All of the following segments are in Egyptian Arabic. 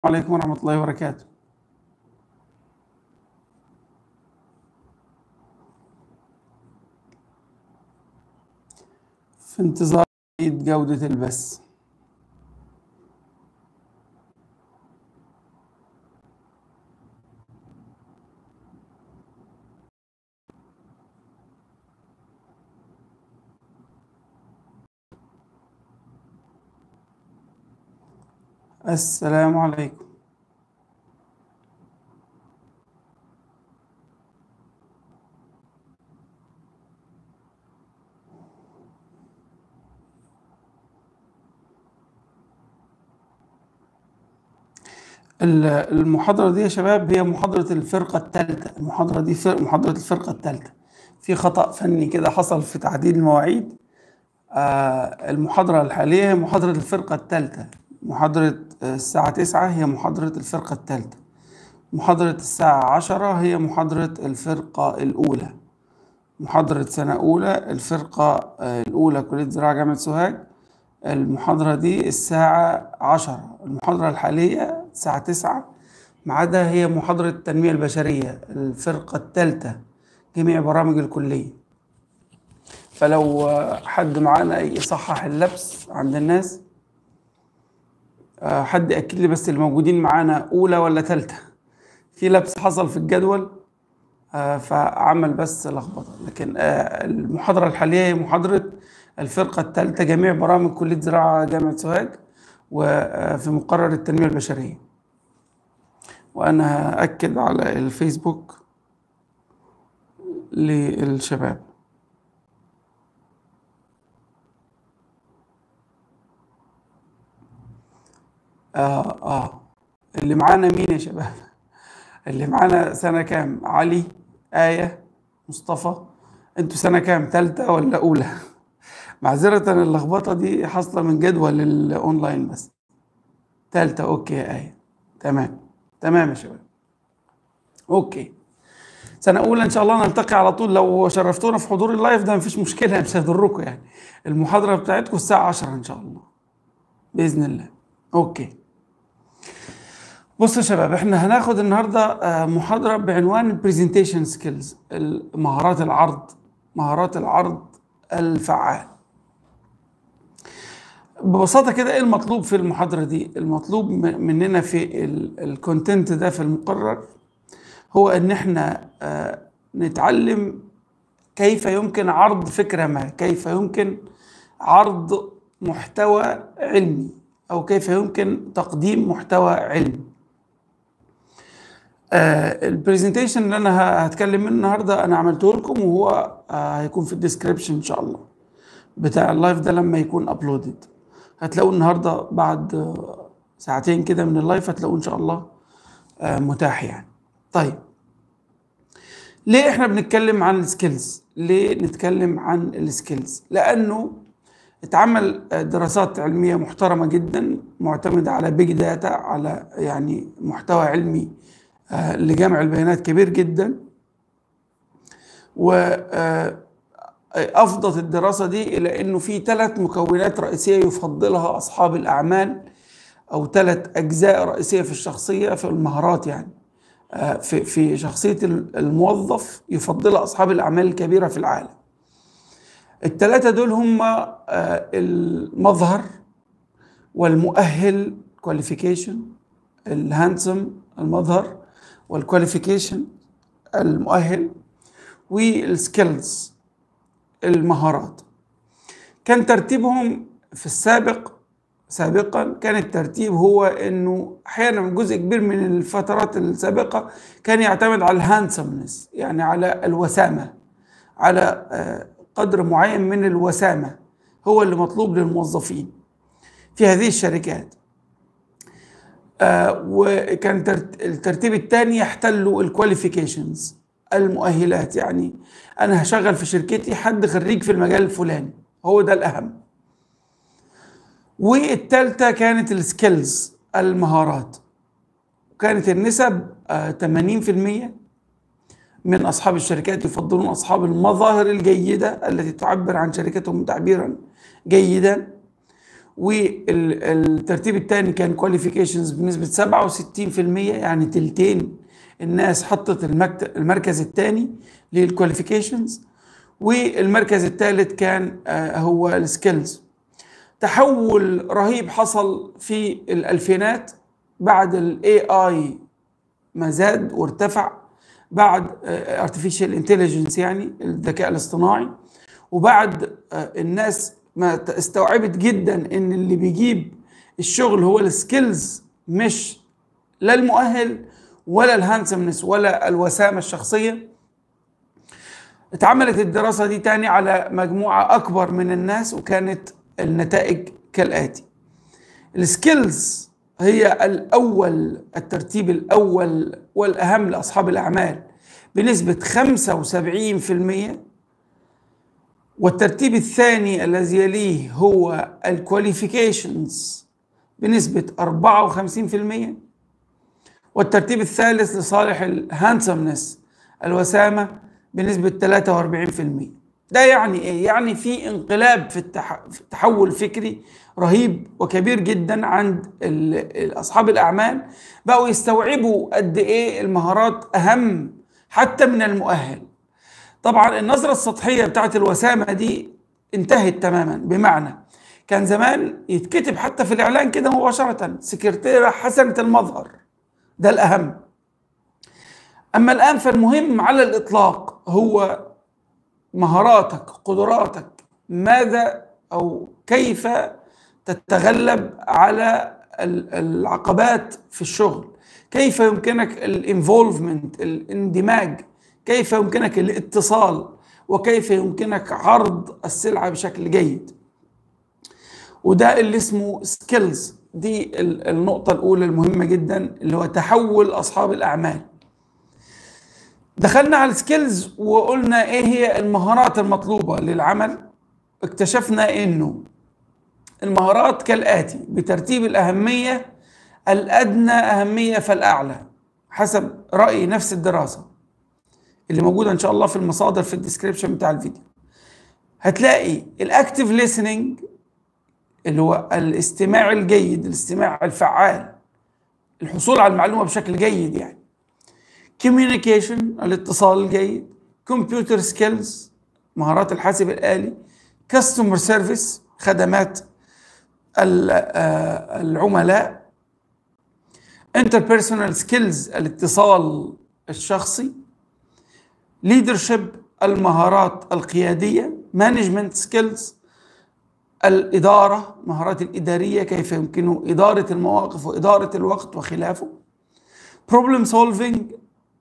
عليكم ورحمة الله وبركاته في انتظار تأكيد جودة البث السلام عليكم ال- المحاضرة دي يا شباب هي محاضرة الفرقة الثالثة المحاضرة دي فر- محاضرة الفرقة الثالثة في خطأ فني كده حصل في تعديل المواعيد آه، المحاضرة الحالية هي محاضرة الفرقة الثالثة محاضرة آه، الساعة تسعة هي محاضرة الفرقة الثالثة محاضرة الساعة عشرة هي محاضرة الفرقة الأولى محاضرة سنة أولى الفرقة آه، الأولى كلية زراعة جامعة سوهاج المحاضرة دي الساعة عشرة المحاضرة الحالية الساعة تسعة ميعادها هي محاضرة التنمية البشرية الفرقة الثالثة جميع برامج الكلية فلو آه، حد معانا يصحح اللبس عند الناس آه، حد يأكد لي بس الموجودين معانا أولى ولا تالتة في لبس حصل في الجدول آه، فعمل بس لخبطة لكن آه، المحاضرة الحالية هي محاضرة الفرقة الثالثة جميع برامج كلية زراعة جامعة سوهاج وفي مقرر التنمية البشرية وأنا هأكد على الفيسبوك للشباب آه آه اللي معانا مين يا شباب اللي معانا سنة كام علي آية مصطفى انتوا سنة كام تالتة ولا أولى معذرة اللخبطة دي حاصلة من جدول الأونلاين بس تالتة أوكي يا آية تمام تمام يا شباب أوكي سنة أولى إن شاء الله نلتقي على طول لو شرفتونا في حضور اللايف ده مفيش مشكلة مش هيضركم يعني المحاضرة بتاعتكم الساعة 10 إن شاء الله بإذن الله أوكي بصوا يا شباب احنا هناخد النهارده آه، محاضرة بعنوان البرزنتيشن سكيلز مهارات العرض مهارات العرض الفعال ببساطة كده ايه المطلوب في المحاضرة دي المطلوب م- مننا في الكونتنت ده في المقرر هو ان احنا آه، نتعلم كيف يمكن عرض فكرة ما كيف يمكن عرض محتوى علمي او كيف يمكن تقديم محتوى علمي البرزنتيشن اللي انا ه- هتكلم منه النهارده انا عملته لكم وهو آه، هيكون في الديسكريبشن ان شاء الله بتاع اللايف ده لما يكون ابلودد هتلاقوه النهارده بعد آه، ساعتين كده من اللايف هتلاقوه ان شاء الله آه، متاح يعني طيب ليه احنا بنتكلم عن السكيلز ليه نتكلم عن السكيلز لانه اتعمل آه، دراسات علميه محترمه جدا معتمده على بيج داتا على يعني محتوى علمي آه، لجمع البيانات كبير جدا وأفضت الدراسة دي إلى أنه في ثلاث مكونات رئيسية يفضلها أصحاب الأعمال أو ثلاث أجزاء رئيسية في الشخصية في المهارات يعني آه، في في شخصية الموظف يفضلها أصحاب الأعمال الكبيرة في العالم الثلاثة دول هم آه، المظهر والمؤهل كواليفيكيشن الهاندسم المظهر والكواليفيكيشن المؤهل والسكيلز المهارات كان ترتيبهم في السابق سابقا كان الترتيب هو انه احيانا جزء كبير من الفترات السابقه كان يعتمد على الهاندسمنس يعني على الوسامه على آه، قدر معين من الوسامه هو اللي مطلوب للموظفين في هذه الشركات آه، وكان ترت- الترتيب الثاني يحتل الكواليفيكيشنز المؤهلات يعني انا هشغل في شركتي حد خريج في المجال الفلاني هو ده الاهم والثالثه كانت السكيلز المهارات كانت النسب آه، 80% من اصحاب الشركات يفضلون اصحاب المظاهر الجيده التي تعبر عن شركتهم تعبيرا جيدا والترتيب الثاني كان كواليفيكيشنز بنسبه 67% يعني تلتين الناس حطت المركز الثاني للكواليفيكيشنز والمركز الثالث كان آه، هو السكيلز تحول رهيب حصل في الالفينات بعد الاي اي ما زاد وارتفع بعد ارتفيشال انتليجنس يعني الذكاء الاصطناعي وبعد آه، الناس ما استوعبت جدا ان اللي بيجيب الشغل هو السكيلز مش لا المؤهل ولا الهانسمنس ولا الوسامه الشخصيه اتعملت الدراسه دي تاني على مجموعه اكبر من الناس وكانت النتائج كالاتي السكيلز هي الاول الترتيب الاول والاهم لاصحاب الاعمال بنسبه 75% والترتيب الثاني الذي يليه هو الكواليفيكيشنز بنسبه 54% والترتيب الثالث لصالح الهانسمنس الوسامه بنسبه 43% ده يعني ايه؟ يعني في انقلاب في التحول الفكري رهيب وكبير جدا عند اصحاب الاعمال بقوا يستوعبوا قد ايه المهارات اهم حتى من المؤهل. طبعا النظره السطحيه بتاعت الوسامه دي انتهت تماما بمعنى كان زمان يتكتب حتى في الاعلان كده مباشره سكرتيره حسنه المظهر ده الاهم. اما الان فالمهم على الاطلاق هو مهاراتك قدراتك ماذا او كيف تتغلب على العقبات في الشغل كيف يمكنك الانفولفمنت الاندماج كيف يمكنك الاتصال وكيف يمكنك عرض السلعه بشكل جيد وده اللي اسمه سكيلز دي النقطه الاولى المهمه جدا اللي هو تحول اصحاب الاعمال دخلنا على السكيلز وقلنا ايه هي المهارات المطلوبه للعمل اكتشفنا انه المهارات كالاتي بترتيب الاهميه الادنى اهميه فالاعلى حسب راي نفس الدراسه اللي موجوده ان شاء الله في المصادر في الديسكريبشن بتاع الفيديو هتلاقي الاكتف ليسننج اللي هو الاستماع الجيد الاستماع الفعال الحصول على المعلومه بشكل جيد يعني communication الاتصال الجيد كمبيوتر سكيلز مهارات الحاسب الآلي كاستمر سيرفيس خدمات آه، العملاء interpersonal سكيلز الاتصال الشخصي leadership المهارات القيادية management سكيلز الإدارة مهارات الإدارية كيف يمكن إدارة المواقف وإدارة الوقت وخلافه problem solving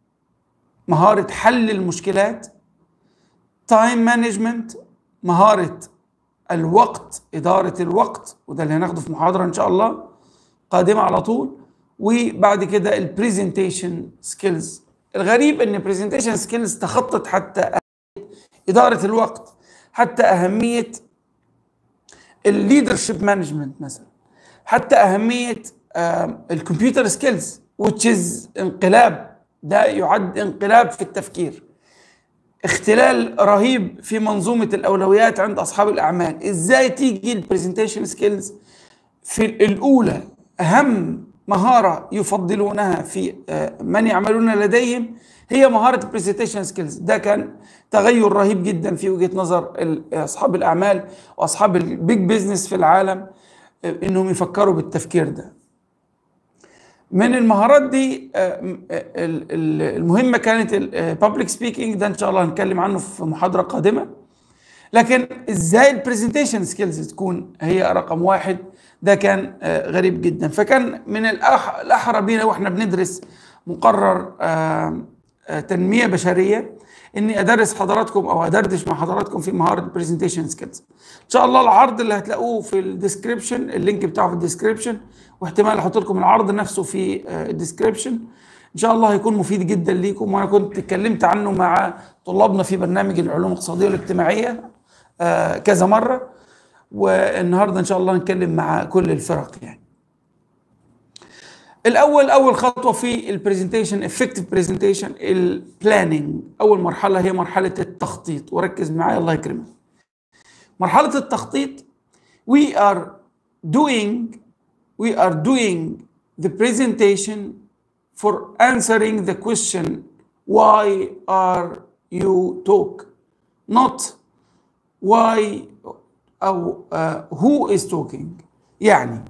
مهارة حل المشكلات تايم مانجمنت مهارة الوقت إدارة الوقت وده اللي هناخده في محاضرة إن شاء الله قادمة على طول وبعد كده البرزنتيشن سكيلز الغريب ان البرزنتيشن سكيلز تخطط حتى إدارة الوقت حتى أهمية الليدرشيب مانجمنت مثلا حتى أهمية الكمبيوتر سكيلز which is انقلاب ده يعد انقلاب في التفكير اختلال رهيب في منظومة الأولويات عند أصحاب الأعمال إزاي تيجي البرزنتيشن سكيلز في الأولى أهم مهارة يفضلونها في آه، من يعملون لديهم هي مهارة البرزنتيشن سكيلز ده كان تغير رهيب جدا في وجهة نظر أصحاب الأعمال وأصحاب البيج بيزنس في العالم آه، إنهم يفكروا بالتفكير ده من المهارات دي آه، المهمه كانت البابليك سبيكينج ده ان شاء الله هنتكلم عنه في محاضره قادمه لكن ازاي البرزنتيشن سكيلز تكون هي رقم واحد ده كان آه، غريب جدا فكان من الاحرى بينا واحنا بندرس مقرر آه، تنميه بشريه اني ادرس حضراتكم او ادردش مع حضراتكم في مهاره البرزنتيشن سكيلز ان شاء الله العرض اللي هتلاقوه في الديسكريبشن اللينك بتاعه في الديسكريبشن واحتمال احط لكم العرض نفسه في آه، الديسكريبشن ان شاء الله هيكون مفيد جدا ليكم وانا كنت اتكلمت عنه مع طلابنا في برنامج العلوم الاقتصاديه والاجتماعيه آه، كذا مره والنهارده ان شاء الله نتكلم مع كل الفرق يعني الاول اول خطوه في البرزنتيشن افكتيف برزنتيشن البلاننج اول مرحله هي مرحله التخطيط وركز معايا الله يكرمك مرحله التخطيط we are doing we are doing the presentation for answering the question why are you talk not why او uh, who is talking يعني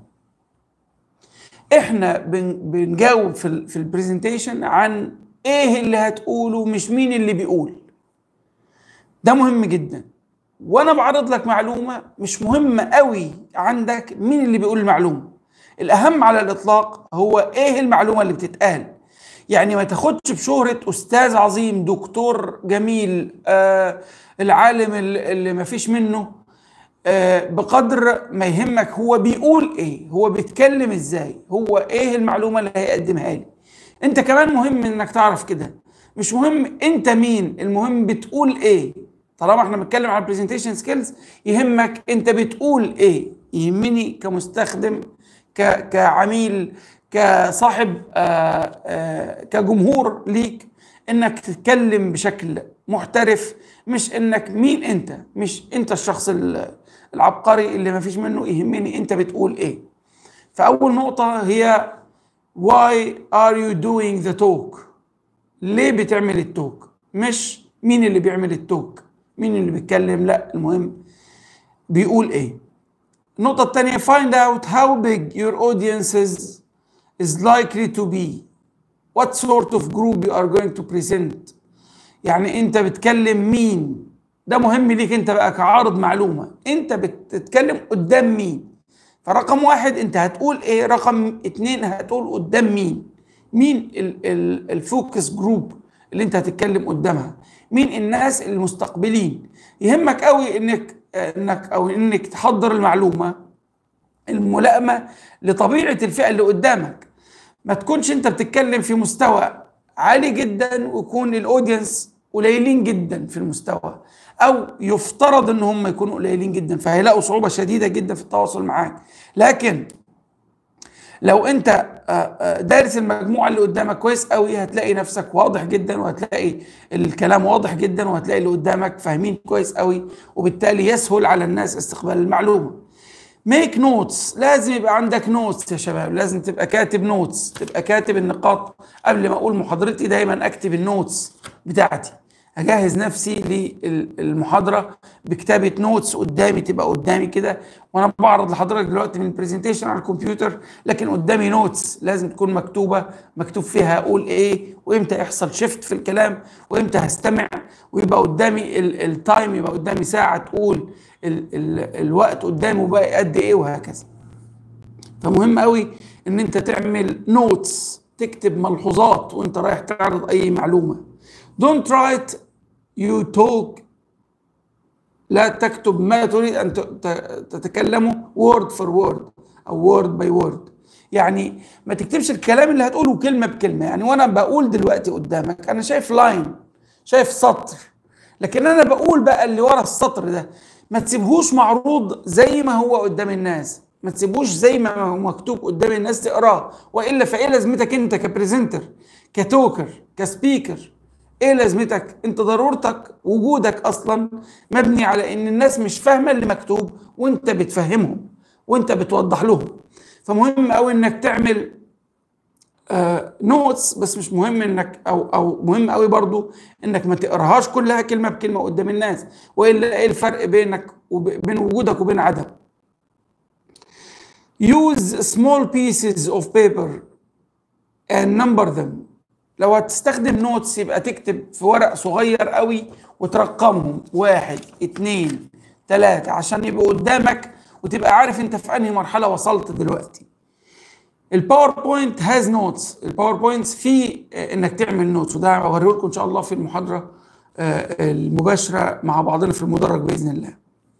احنا بن بنجاوب في ال في البرزنتيشن عن ايه اللي هتقوله مش مين اللي بيقول ده مهم جدا وانا بعرض لك معلومه مش مهمه قوي عندك مين اللي بيقول المعلومه الاهم على الاطلاق هو ايه المعلومه اللي بتتقال يعني ما تاخدش بشهره استاذ عظيم دكتور جميل آه العالم اللي ما فيش منه آه بقدر ما يهمك هو بيقول ايه هو بيتكلم ازاي هو ايه المعلومه اللي هيقدمها لي انت كمان مهم انك تعرف كده مش مهم انت مين المهم بتقول ايه طالما احنا بنتكلم على البرزنتيشن سكيلز يهمك انت بتقول ايه يهمني كمستخدم ك... كعميل كصاحب آآ آآ كجمهور ليك انك تتكلم بشكل محترف مش انك مين انت مش انت الشخص العبقري اللي ما فيش منه يهمني انت بتقول ايه فاول نقطه هي why are you doing the talk ليه بتعمل التوك مش مين اللي بيعمل التوك مين اللي بيتكلم لا المهم بيقول ايه النقطة الثانية find out how big your audiences is likely to be what sort of group you are going to present يعني انت بتكلم مين ده مهم ليك انت بقى كعارض معلومة انت بتتكلم قدام مين فرقم واحد انت هتقول ايه رقم اتنين هتقول قدام مين مين الفوكس جروب اللي انت هتتكلم قدامها مين الناس المستقبلين يهمك قوي انك انك او انك تحضر المعلومه الملائمه لطبيعه الفئه اللي قدامك ما تكونش انت بتتكلم في مستوى عالي جدا ويكون الاودينس قليلين جدا في المستوى او يفترض ان هم يكونوا قليلين جدا فهيلاقوا صعوبه شديده جدا في التواصل معاك لكن لو انت دارس المجموعه اللي قدامك كويس قوي هتلاقي نفسك واضح جدا وهتلاقي الكلام واضح جدا وهتلاقي اللي قدامك فاهمين كويس قوي وبالتالي يسهل على الناس استقبال المعلومه ميك نوتس لازم يبقى عندك نوتس يا شباب لازم تبقى كاتب نوتس تبقى كاتب النقاط قبل ما اقول محاضرتي دايما اكتب النوتس بتاعتي اجهز نفسي للمحاضره بكتابه نوتس قدامي تبقى قدامي كده وانا بعرض لحضرتك دلوقتي من البرزنتيشن على الكمبيوتر لكن قدامي نوتس لازم تكون مكتوبه مكتوب فيها اقول ايه وامتى يحصل شيفت في الكلام وامتى هستمع ويبقى قدامي التايم يبقى قدامي ساعه تقول ال ال الوقت قدامي وبقى قد ايه وهكذا فمهم قوي ان انت تعمل نوتس تكتب ملحوظات وانت رايح تعرض اي معلومه don't write you talk لا تكتب ما تريد ان تتكلمه word for word او word by word يعني ما تكتبش الكلام اللي هتقوله كلمه بكلمه يعني وانا بقول دلوقتي قدامك انا شايف لاين شايف سطر لكن انا بقول بقى اللي ورا السطر ده ما تسيبهوش معروض زي ما هو قدام الناس ما تسيبوش زي ما هو مكتوب قدام الناس تقراه والا فايه لازمتك انت كبريزنتر كتوكر كسبيكر ايه لازمتك انت ضرورتك وجودك اصلا مبني على ان الناس مش فاهمه اللي مكتوب وانت بتفهمهم وانت بتوضح لهم فمهم قوي انك تعمل آه نوتس بس مش مهم انك او او مهم قوي برضو انك ما تقراهاش كلها كلمه بكلمه قدام الناس والا ايه الفرق بينك وبين وجودك وبين عدم use small pieces of paper and number them لو هتستخدم نوتس يبقى تكتب في ورق صغير قوي وترقمهم واحد اتنين تلاتة عشان يبقوا قدامك وتبقى عارف انت في انهي مرحلة وصلت دلوقتي الباوربوينت هاز نوتس الباوربوينت في انك تعمل نوتس وده هوريه لكم ان شاء الله في المحاضرة المباشرة مع بعضنا في المدرج بإذن الله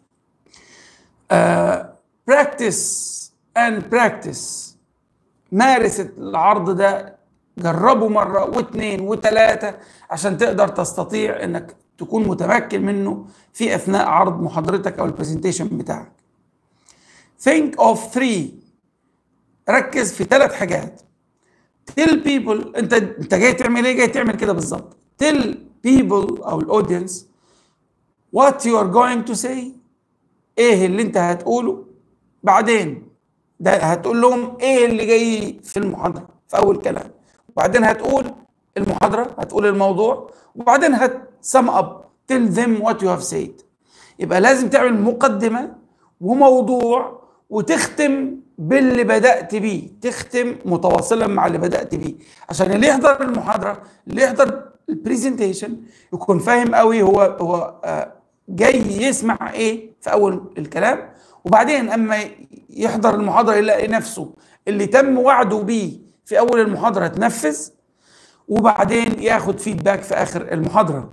براكتس اند براكتس مارس العرض ده جربه مرة واثنين وثلاثة عشان تقدر تستطيع انك تكون متمكن منه في اثناء عرض محاضرتك او البرزنتيشن بتاعك. Think of three ركز في ثلاث حاجات. Tell people انت انت جاي تعمل ايه؟ جاي تعمل كده بالظبط. Tell people او الاودينس what you are going to say ايه اللي انت هتقوله بعدين ده هتقول لهم ايه اللي جاي في المحاضره في اول كلام وبعدين هتقول المحاضره هتقول الموضوع وبعدين هتسم اب tell them what you have said يبقى لازم تعمل مقدمه وموضوع وتختم باللي بدات بيه تختم متواصلا مع اللي بدات بيه عشان اللي يحضر المحاضره اللي يحضر البرزنتيشن يكون فاهم قوي هو هو آه، جاي يسمع ايه في اول الكلام وبعدين اما يحضر المحاضره يلاقي نفسه اللي تم وعده بيه في اول المحاضره تنفذ وبعدين ياخد فيدباك في اخر المحاضره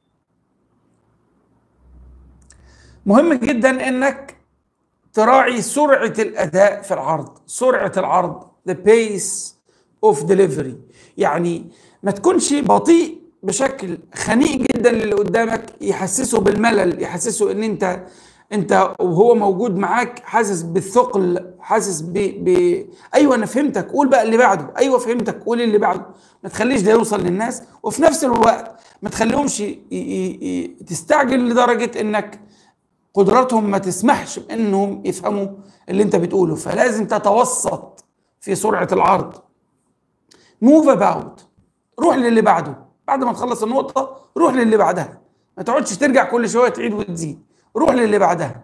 مهم جدا انك تراعي سرعه الاداء في العرض سرعه العرض the pace of delivery يعني ما تكونش بطيء بشكل خنيق جدا للي قدامك يحسسه بالملل يحسسه ان انت انت وهو موجود معاك حاسس بالثقل حاسس ب... ب... ايوه انا فهمتك قول بقى اللي بعده ايوه فهمتك قول اللي بعده ما تخليش ده يوصل للناس وفي نفس الوقت ما تخليهمش ي... ي... ي... تستعجل لدرجه انك قدراتهم ما تسمحش بانهم يفهموا اللي انت بتقوله فلازم تتوسط في سرعه العرض موف اباوت روح للي بعده بعد ما تخلص النقطه روح للي بعدها ما تقعدش ترجع كل شويه تعيد وتزيد روح للي بعدها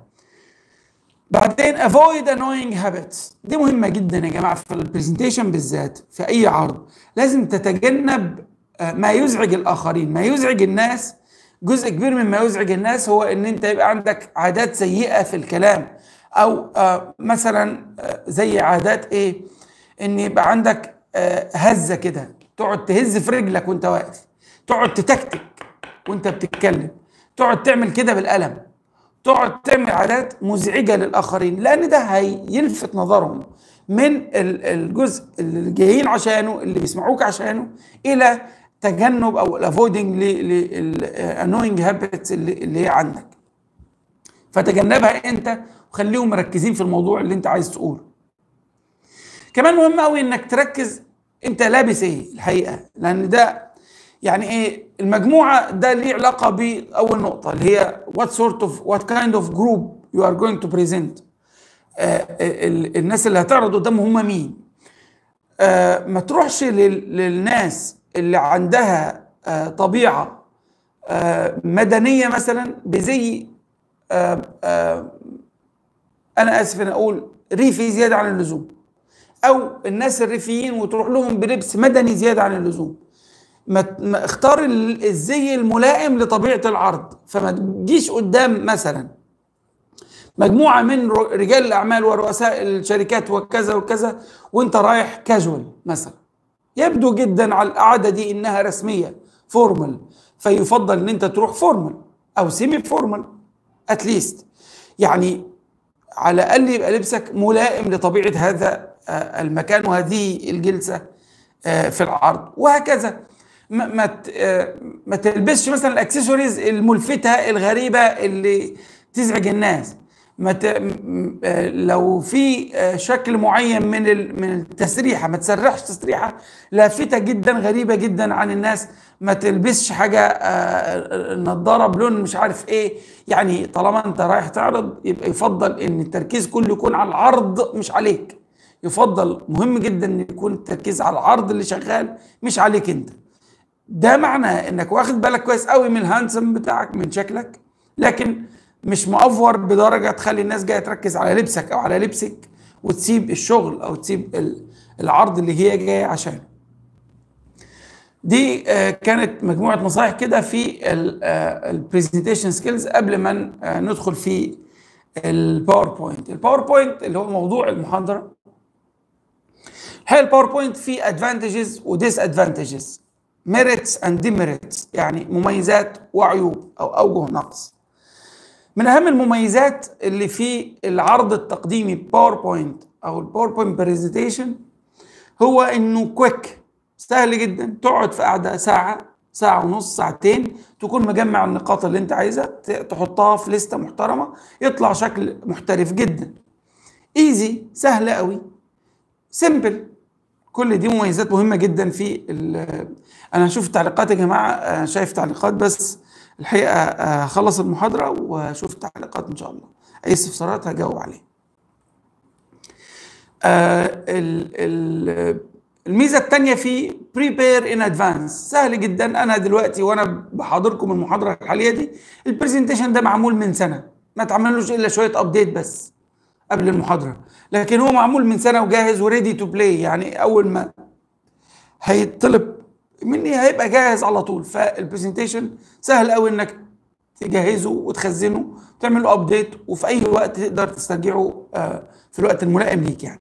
بعدين avoid annoying habits دي مهمة جدا يا جماعة في البرزنتيشن بالذات في أي عرض لازم تتجنب آه، ما يزعج الآخرين ما يزعج الناس جزء كبير مما يزعج الناس هو ان انت يبقى عندك عادات سيئة في الكلام او آه، مثلا آه، زي عادات ايه ان يبقى عندك هزة كده تقعد تهز في رجلك وانت واقف تقعد تتكتك وانت بتتكلم تقعد تعمل كده بالقلم تقعد تعمل عادات مزعجه للاخرين لان ده هيلفت نظرهم من الجزء اللي جايين عشانه اللي بيسمعوك عشانه الى تجنب او الافويدنج للانوينج هابتس اللي هي عندك فتجنبها انت وخليهم مركزين في الموضوع اللي انت عايز تقوله كمان مهم قوي انك تركز انت لابس ايه الحقيقه لان ده يعني ايه المجموعه ده ليه علاقه باول نقطه اللي هي what sort of what kind of group you are going to present آه الناس اللي هتعرض قدامهم هم مين آه ما تروحش للناس اللي عندها آه طبيعه آه مدنيه مثلا بزي آه آه انا اسف ان اقول ريفي زياده عن اللزوم او الناس الريفيين وتروح لهم بلبس مدني زياده عن اللزوم ما اختار الزي الملائم لطبيعه العرض فما تجيش قدام مثلا مجموعه من رجال الاعمال ورؤساء الشركات وكذا وكذا وانت رايح كاجوال مثلا يبدو جدا على القعده دي انها رسميه فورمال فيفضل ان انت تروح فورمال او سيمي فورمال اتليست يعني على الاقل يبقى لبسك ملائم لطبيعه هذا آه، المكان وهذه الجلسه آه، في العرض وهكذا ما ما ما تلبسش مثلا الاكسسوارز الملفته الغريبه اللي تزعج الناس ما ت... لو في شكل معين من من التسريحه ما تسرحش تسريحه لافته جدا غريبه جدا عن الناس ما تلبسش حاجه آه، نظاره بلون مش عارف ايه يعني طالما انت رايح تعرض يبقى يفضل ان التركيز كله يكون على العرض مش عليك يفضل مهم جدا ان يكون التركيز على العرض اللي شغال مش عليك انت ده معنى انك واخد بالك كويس قوي من الهانسم بتاعك من شكلك لكن مش مأفور بدرجه تخلي الناس جايه تركز على لبسك او على لبسك وتسيب الشغل او تسيب العرض اللي هي جايه عشانه. دي آه، كانت مجموعه نصائح كده في البرزنتيشن سكيلز قبل ما آه، ندخل في الباوربوينت الباوربوينت اللي هو موضوع المحاضره هي الباوربوينت فيه ادفانتجز وديس ادفانتجز ميريتس اند ديميريتس يعني مميزات وعيوب او اوجه نقص من اهم المميزات اللي في العرض التقديمي باوربوينت او الباوربوينت برزنتيشن هو انه كويك سهل جدا تقعد في قعده ساعه ساعه ونص ساعتين تكون مجمع النقاط اللي انت عايزها تحطها في لسته محترمه يطلع شكل محترف جدا ايزي سهل قوي سيمبل كل دي مميزات مهمه جدا في انا هشوف التعليقات يا جماعه شايف تعليقات بس الحقيقه هخلص المحاضره واشوف التعليقات ان شاء الله اي استفسارات هجاوب عليها آه الميزه الثانيه في بريبير ان ادفانس سهل جدا انا دلوقتي وانا بحاضركم المحاضره الحاليه دي البرزنتيشن ده معمول من سنه ما اتعملوش الا شويه ابديت بس قبل المحاضره لكن هو معمول من سنه وجاهز وريدي تو بلاي يعني اول ما هيطلب مني هيبقى جاهز على طول فالبرزنتيشن سهل قوي انك تجهزه وتخزنه وتعمل له ابديت وفي اي وقت تقدر تسترجعه آه، في الوقت الملائم ليك يعني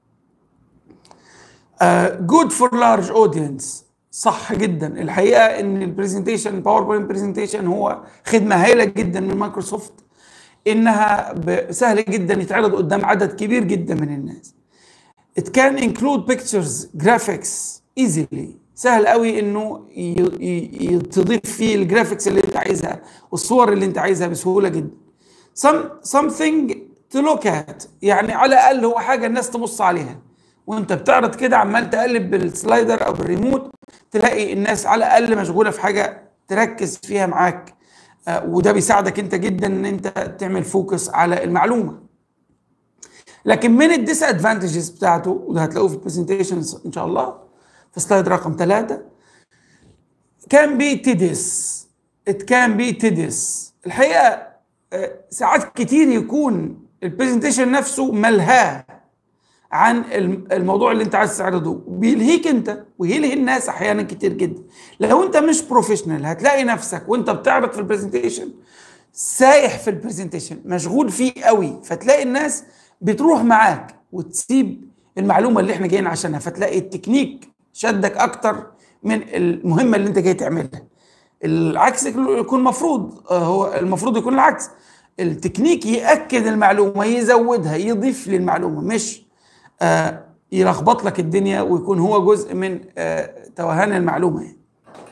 جود فور لارج اودينس صح جدا الحقيقه ان البرزنتيشن باوربوينت برزنتيشن هو خدمه هائله جدا من مايكروسوفت انها سهل جدا يتعرض قدام عدد كبير جدا من الناس it can include pictures graphics easily سهل قوي انه تضيف فيه الجرافيكس اللي انت عايزها والصور اللي انت عايزها بسهوله جدا some something to look at يعني على الاقل هو حاجه الناس تبص عليها وانت بتعرض كده عمال تقلب بالسلايدر او بالريموت تلاقي الناس على الاقل مشغوله في حاجه تركز فيها معاك آه، وده بيساعدك انت جدا ان انت تعمل فوكس على المعلومه لكن من الديس ادفانتجز بتاعته وده هتلاقوه في البرزنتيشن ان شاء الله في سلايد رقم ثلاثة كان بي تيدس ات كان بي تيدس الحقيقه آه، ساعات كتير يكون البرزنتيشن نفسه ملهاه عن الموضوع اللي انت عايز تعرضه بيلهيك انت ويلهي الناس احيانا كتير جدا لو انت مش بروفيشنال هتلاقي نفسك وانت بتعرض في البرزنتيشن سايح في البرزنتيشن مشغول فيه قوي فتلاقي الناس بتروح معاك وتسيب المعلومه اللي احنا جايين عشانها فتلاقي التكنيك شدك اكتر من المهمه اللي انت جاي تعملها العكس يكون المفروض آه، هو المفروض يكون العكس التكنيك ياكد المعلومه يزودها يضيف للمعلومه مش آه، يلخبط لك الدنيا ويكون هو جزء من آه، توهان المعلومه يعني.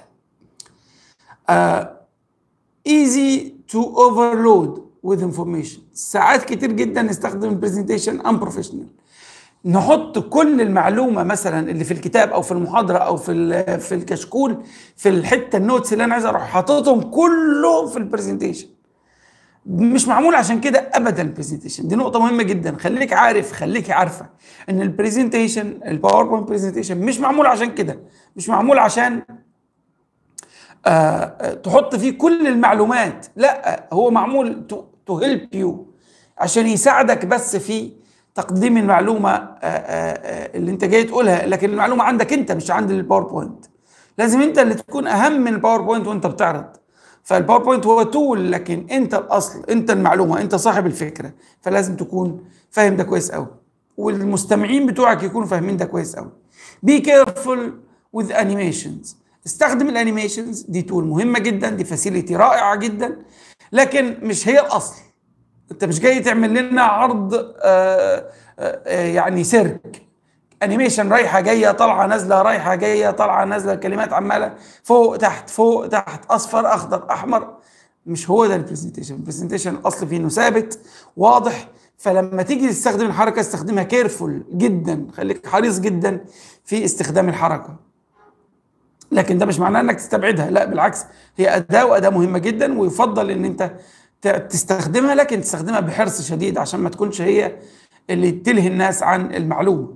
ايزي تو اوفرلود وذ انفورميشن ساعات كتير جدا نستخدم البرزنتيشن ان بروفيشنال نحط كل المعلومه مثلا اللي في الكتاب او في المحاضره او في في الكشكول في الحته النوتس اللي انا عايز اروح حاططهم كلهم في البرزنتيشن مش معمول عشان كده ابدا البرزنتيشن دي نقطه مهمه جدا خليك عارف خليك عارفه ان البرزنتيشن الباوربوينت برزنتيشن مش معمول عشان كده مش معمول عشان آه, آه، تحط فيه كل المعلومات لا هو معمول تو هيلب يو عشان يساعدك بس في تقديم المعلومه آه آه, آه، اللي انت جاي تقولها لكن المعلومه عندك انت مش عند الباوربوينت لازم انت اللي تكون اهم من الباوربوينت وانت بتعرض فالباوربوينت هو تول لكن انت الاصل انت المعلومه انت صاحب الفكره فلازم تكون فاهم ده كويس قوي والمستمعين بتوعك يكونوا فاهمين ده كويس قوي بي كيرفول وذ انيميشنز استخدم الانيميشنز دي تول مهمه جدا دي فاسيلتي رائعه جدا لكن مش هي الاصل انت مش جاي تعمل لنا عرض آآ آه، آآ آه، يعني سيرك انيميشن رايحه جايه طالعه نازله رايحه جايه طالعه نازله كلمات عماله فوق تحت فوق تحت اصفر اخضر احمر مش هو ده البرزنتيشن البرزنتيشن الاصل فيه انه ثابت واضح فلما تيجي تستخدم الحركه استخدمها كيرفول جدا خليك حريص جدا في استخدام الحركه لكن ده مش معناه انك تستبعدها لا بالعكس هي اداه واداه مهمه جدا ويفضل ان انت تستخدمها لكن تستخدمها بحرص شديد عشان ما تكونش هي اللي تلهي الناس عن المعلومه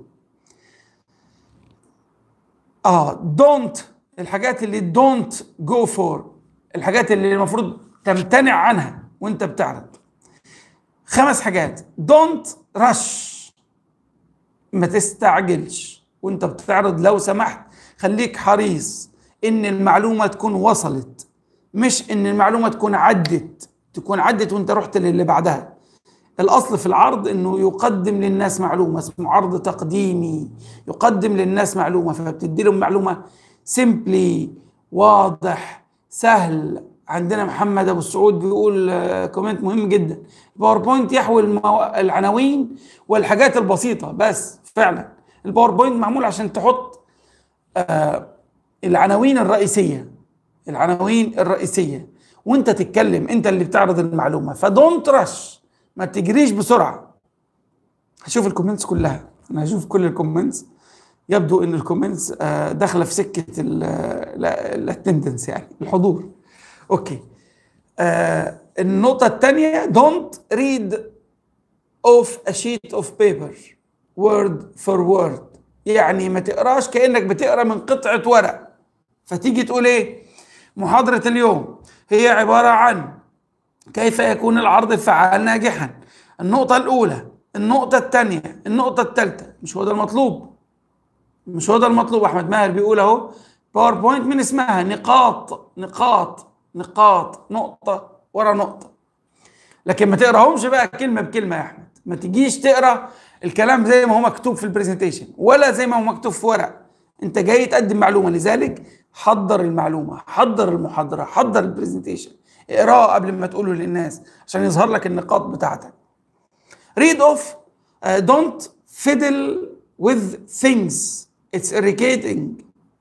اه دونت الحاجات اللي دونت جو فور الحاجات اللي المفروض تمتنع عنها وانت بتعرض خمس حاجات دونت رش ما تستعجلش وانت بتعرض لو سمحت خليك حريص ان المعلومه تكون وصلت مش ان المعلومه تكون عدت تكون عدت وانت رحت للي بعدها الاصل في العرض انه يقدم للناس معلومه اسمه عرض تقديمي يقدم للناس معلومه فبتدي لهم معلومه سيمبلي واضح سهل عندنا محمد ابو السعود بيقول كومنت مهم جدا الباوربوينت يحوي المو... العناوين والحاجات البسيطه بس فعلا الباوربوينت معمول عشان تحط آه العناوين الرئيسيه العناوين الرئيسيه وانت تتكلم انت اللي بتعرض المعلومه فدونت رش ما تجريش بسرعه هشوف الكومنتس كلها انا هشوف كل الكومنتس يبدو ان الكومنتس آه، داخله في سكه الاتندنس يعني الحضور اوكي آه النقطه الثانيه دونت ريد اوف ا شيت اوف بيبر word for word يعني ما تقراش كانك بتقرا من قطعه ورق فتيجي تقول ايه محاضره اليوم هي عباره عن كيف يكون العرض الفعال ناجحا النقطه الاولى النقطه الثانيه النقطه الثالثه مش هو ده المطلوب مش هو ده المطلوب احمد ماهر بيقول اهو باوربوينت من اسمها نقاط نقاط نقاط نقطه ورا نقطه لكن ما تقراهمش بقى كلمه بكلمه يا احمد ما تجيش تقرا الكلام زي ما هو مكتوب في البرزنتيشن ولا زي ما هو مكتوب في ورق انت جاي تقدم معلومه لذلك حضر المعلومه حضر المحاضره حضر البرزنتيشن اقراه قبل ما تقوله للناس عشان يظهر لك النقاط بتاعتك read off uh, don't fiddle with things it's irritating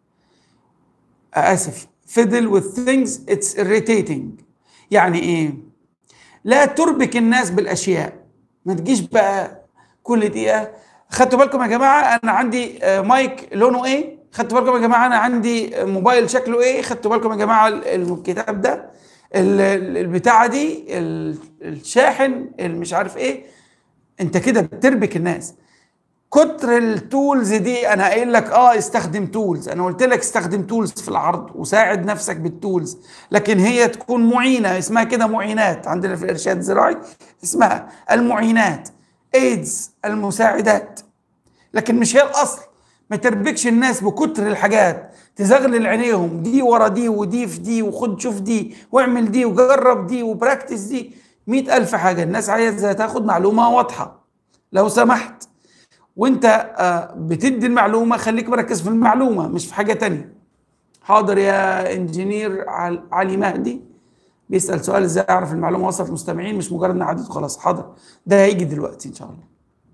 اسف fiddle with things it's irritating يعني ايه لا تربك الناس بالاشياء ما تجيش بقى كل دقيقه خدتوا بالكم يا جماعه انا عندي مايك لونه ايه خدتوا بالكم يا جماعه انا عندي موبايل شكله ايه خدتوا بالكم يا جماعه الكتاب ده البتاعه دي الشاحن مش عارف ايه انت كده بتربك الناس كتر التولز دي انا قايل لك اه استخدم تولز انا قلت لك استخدم تولز في العرض وساعد نفسك بالتولز لكن هي تكون معينه اسمها كده معينات عندنا في الارشاد الزراعي اسمها المعينات ايدز المساعدات لكن مش هي الاصل ما تربكش الناس بكتر الحاجات تزغلل عينيهم دي ورا دي ودي في دي وخد شوف دي واعمل دي وجرب دي وبراكتس دي مئة ألف حاجة الناس عايزة تاخد معلومة واضحة لو سمحت وانت بتدي المعلومة خليك مركز في المعلومة مش في حاجة تانية حاضر يا انجينير علي مهدي بيسأل سؤال ازاي اعرف المعلومة وصلت للمستمعين مش مجرد انها عدت خلاص حاضر ده هيجي دلوقتي ان شاء الله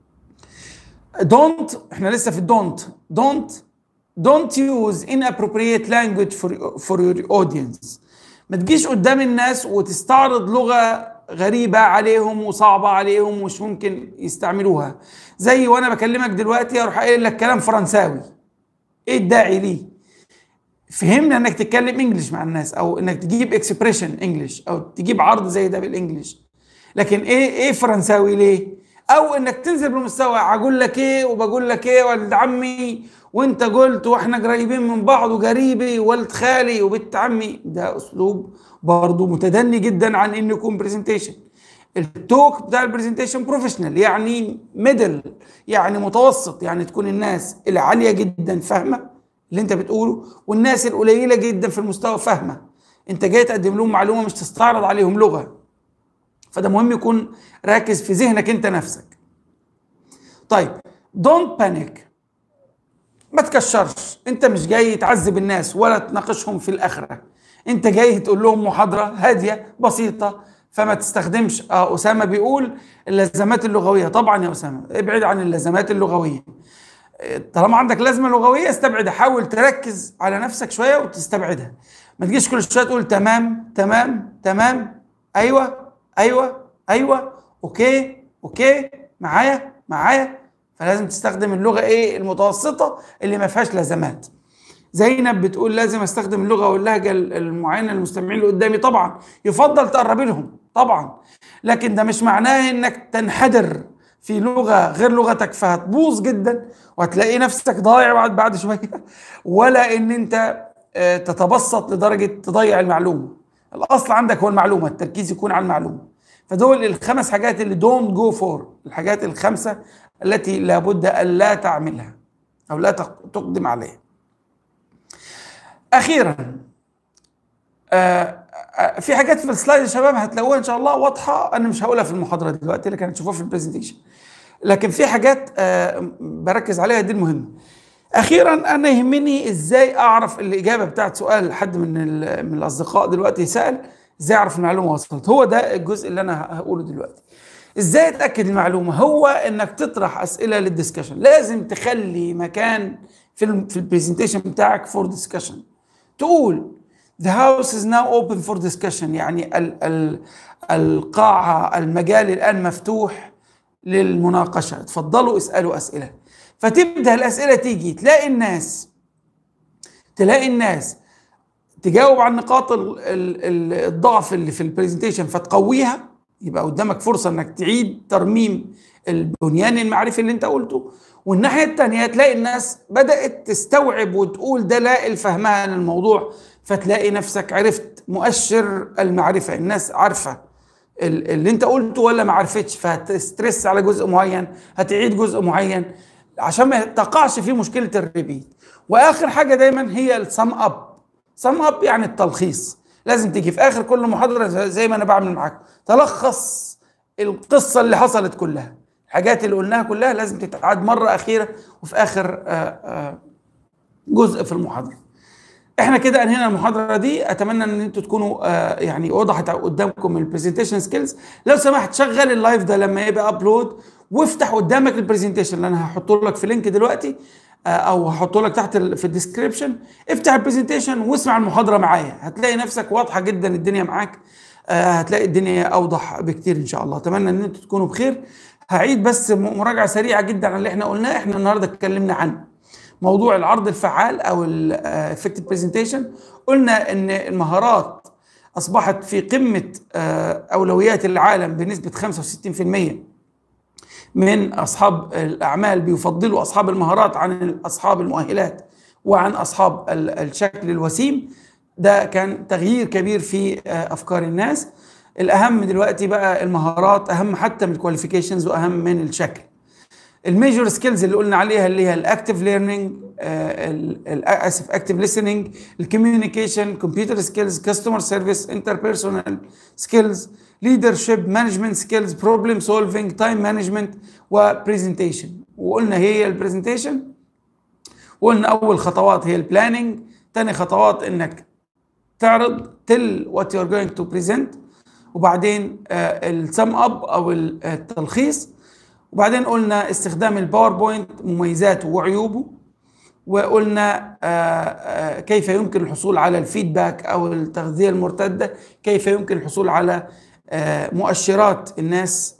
don't احنا لسه في don't don't don't use inappropriate language for for your audience ما تجيش قدام الناس وتستعرض لغة غريبة عليهم وصعبة عليهم ومش ممكن يستعملوها زي وانا بكلمك دلوقتي اروح قايل لك كلام فرنساوي ايه الداعي ليه فهمنا انك تتكلم انجلش مع الناس او انك تجيب اكسبريشن انجلش او تجيب عرض زي ده بالانجلش لكن ايه ايه فرنساوي ليه او انك تنزل بالمستوى اقول لك ايه وبقول لك ايه ولد عمي وانت قلت واحنا قريبين من بعض وقريبي ولد خالي وبنت عمي ده اسلوب برضه متدني جدا عن انه يكون برزنتيشن التوك بتاع البرزنتيشن بروفيشنال يعني ميدل يعني متوسط يعني تكون الناس العاليه جدا فاهمه اللي انت بتقوله والناس القليله جدا في المستوى فاهمه انت جاي تقدم لهم معلومه مش تستعرض عليهم لغه فده مهم يكون راكز في ذهنك انت نفسك طيب دونت بانيك ما تكشرش انت مش جاي تعذب الناس ولا تناقشهم في الاخره انت جاي تقول لهم محاضره هاديه بسيطه فما تستخدمش اه اسامه بيقول اللزمات اللغويه طبعا يا اسامه ابعد عن اللزمات اللغويه طالما عندك لازمه لغويه استبعدها حاول تركز على نفسك شويه وتستبعدها ما تجيش كل شويه تقول تمام تمام تمام ايوه ايوه ايوه اوكي اوكي معايا معايا فلازم تستخدم اللغه ايه المتوسطه اللي ما فيهاش لازمات زينب بتقول لازم استخدم اللغه واللهجه المعينه للمستمعين اللي قدامي طبعا يفضل تقربي لهم طبعا لكن ده مش معناه انك تنحدر في لغه غير لغتك فهتبوظ جدا وهتلاقي نفسك ضايع بعد بعد شويه ولا ان انت تتبسط لدرجه تضيع المعلومه الاصل عندك هو المعلومه التركيز يكون على المعلومه فدول الخمس حاجات اللي دونت جو فور الحاجات الخمسه التي لابد ان لا تعملها او لا تقدم عليها اخيرا آه في حاجات في السلايد يا شباب هتلاقوها ان شاء الله واضحه انا مش هقولها في المحاضره دلوقتي لكن هتشوفوها في البرزنتيشن لكن في حاجات آه بركز عليها دي المهمه اخيرا انا يهمني ازاي اعرف الاجابه بتاعت سؤال حد من من الاصدقاء دلوقتي سال ازاي اعرف المعلومه وصلت هو ده الجزء اللي انا هقوله دلوقتي ازاي اتاكد المعلومه هو انك تطرح اسئله للدسكشن لازم تخلي مكان في في البرزنتيشن بتاعك فور ديسكشن تقول the house is now open for discussion يعني ال ال القاعة المجال الآن مفتوح للمناقشة اتفضلوا اسألوا أسئلة فتبدأ الأسئلة تيجي تلاقي الناس تلاقي الناس تجاوب عن نقاط ال ال الضعف اللي في البرزنتيشن فتقويها يبقى قدامك فرصه انك تعيد ترميم البنيان المعرفي اللي انت قلته والناحيه الثانيه تلاقي الناس بدات تستوعب وتقول ده لا الفهمها عن الموضوع فتلاقي نفسك عرفت مؤشر المعرفه الناس عارفه اللي انت قلته ولا ما عرفتش فهتسترس على جزء معين هتعيد جزء معين عشان ما تقعش في مشكله الريبيت واخر حاجه دايما هي السم اب سم اب يعني التلخيص لازم تيجي في اخر كل محاضره زي ما انا بعمل معاك تلخص القصه اللي حصلت كلها الحاجات اللي قلناها كلها لازم تتعاد مره اخيره وفي اخر جزء في المحاضره احنا كده انهينا المحاضره دي اتمنى ان انتوا تكونوا يعني وضحت قدامكم البرزنتيشن سكيلز لو سمحت شغل اللايف ده لما يبقى ابلود وافتح قدامك البرزنتيشن اللي انا هحطه لك في لينك دلوقتي او هحطه لك تحت في الديسكربشن افتح البرزنتيشن واسمع المحاضره معايا هتلاقي نفسك واضحه جدا الدنيا معاك هتلاقي الدنيا اوضح بكتير ان شاء الله اتمنى ان انتوا تكونوا بخير هعيد بس مراجعه سريعه جدا على اللي احنا قلناه احنا النهارده اتكلمنا عن موضوع العرض الفعال او الافكتيف برزنتيشن قلنا ان المهارات اصبحت في قمه اولويات العالم بنسبه 65% من اصحاب الاعمال بيفضلوا اصحاب المهارات عن اصحاب المؤهلات وعن اصحاب الشكل الوسيم ده كان تغيير كبير في افكار الناس الاهم دلوقتي بقى المهارات اهم حتى من الكواليفيكيشنز واهم من الشكل الميجور سكيلز اللي قلنا عليها اللي هي الاكتف ليرنينج اسف اكتف listening الكوميونيكيشن كمبيوتر سكيلز كاستمر سيرفيس انتربيرسونال سكيلز ليدرشيب مانجمنت سكيلز بروبلم سولفينج تايم مانجمنت وبرزنتيشن وقلنا هي البرزنتيشن وقلنا اول خطوات هي البلاننج ثاني خطوات انك تعرض تل وات يو ار جوينج تو بريزنت وبعدين السم اب او التلخيص وبعدين قلنا استخدام الباوربوينت مميزاته وعيوبه وقلنا كيف يمكن الحصول على الفيدباك او التغذيه المرتده كيف يمكن الحصول على مؤشرات الناس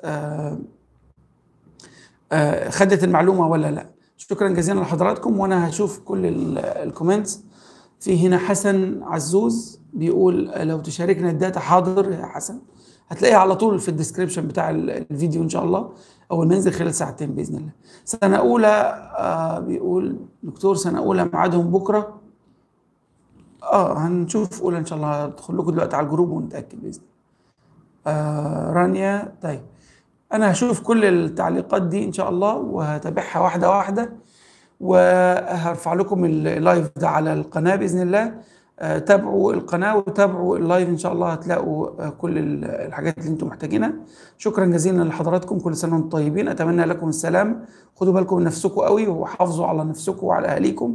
خدت المعلومه ولا لا شكرا جزيلا لحضراتكم وانا هشوف كل الكومنتس في هنا حسن عزوز بيقول لو تشاركنا الداتا حاضر يا حسن هتلاقيها على طول في الديسكريبشن بتاع الفيديو ان شاء الله اول ما ينزل خلال ساعتين باذن الله سنه اولى آه بيقول دكتور سنه اولى ميعادهم بكره اه هنشوف اولى ان شاء الله هدخل لكم دلوقتي على الجروب ونتاكد باذن الله آه رانيا طيب انا هشوف كل التعليقات دي ان شاء الله وهتابعها واحده واحده وهرفع لكم اللايف ده على القناه باذن الله آه تابعوا القناه وتابعوا اللايف ان شاء الله هتلاقوا آه كل الحاجات اللي انتم محتاجينها شكرا جزيلا لحضراتكم كل سنه وانتم طيبين اتمنى لكم السلام خدوا بالكم من نفسكم قوي وحافظوا على نفسكم وعلى اهاليكم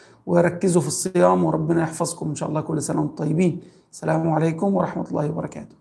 وركزوا في الصيام وربنا يحفظكم ان شاء الله كل سنه وانتم طيبين السلام عليكم ورحمه الله وبركاته